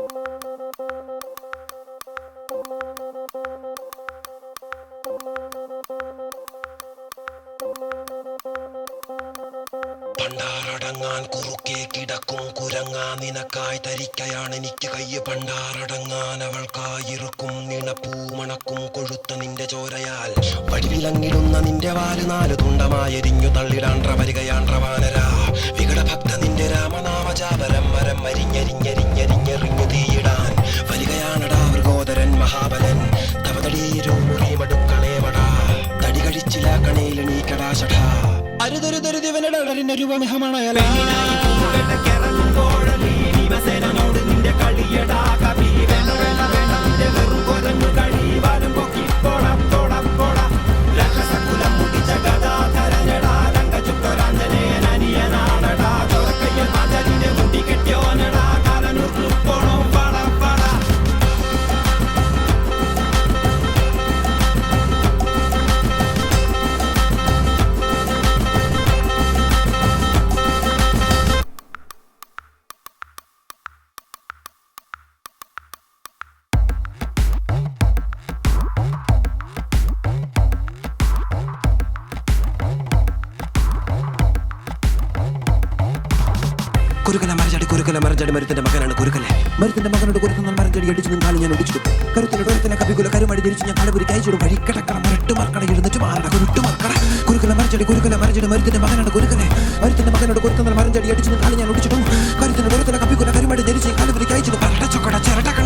പണ്ടാറടങ്ങാൻ കുറുക്കെ കിടക്കും കുരങ്ങാ നിനക്കായി തരിക്കയാണ് എനിക്ക് കയ്യ് പണ്ടാറടങ്ങാൻ അവൾക്കായിരിക്കും നിണപ്പൂ മണക്കും കൊഴുത്ത നിന്റെ ചോരയാൽ വടിവിലങ്ങിടുന്ന നിന്റെ വാല് നാല് തുണ്ടമായെരിഞ്ഞു തള്ളിടാണ്ട്ര വരികയാണ്ട്ര വാനര വികടഭക്ത നിന്റെ രാമനാമജാപരം മരം മരിഞ്ഞരിഞ്ഞരിഞ്ഞരിഞ്ഞെറിഞ്ഞു തീയിടാൻ വരികയാണടാ മൃഗോദരൻ മഹാബലൻ തവതടീരു മുറിമടുക്കളേവടാ തടി കഴിച്ചില്ല കണയിലെണീക്കടാ ഷഠാ അരുതരുതരുതിവനടരിന്റെ രൂപമിഹമാണ് കുരുക്കല മരച്ചടി കുരുക്കല മരച്ചടി മരുത്തിന്റെ മകനാണ് കുരുക്കല മരുത്തിന്റെ മകനോട് കുരുക്കുന്ന മരച്ചടി അടിച്ചു നിന്നാലും ഞാൻ ഒടിച്ചു കരുത്തിലെ കരുത്തിലെ കപികുല കരുമടി തിരിച്ചു ഞാൻ കലപുരി കഴിച്ചിടും വഴിക്കടക്കട മരട്ട് മർക്കട എഴുന്നിട്ട് മാറട കുരുട്ട് മർക്കട കുരുക്കല മരച്ചടി കുരുക്കല മരച്ചടി മരുത്തിന്റെ മകനാണ് കുരുക്കല മരുത്തിന്റെ മകനോട് കുരുക്കുന്ന മരച്ചടി അടിച്ചു നിന്നാലും ഞാൻ ഒടിച്ചിടും കരുത്തിന്റെ കരുത്തിലെ കപികുല കരുമടി തിരിച്ചു കലപുരി കഴിച്ചിടും പരട ചൊക്കട ചിരട്ട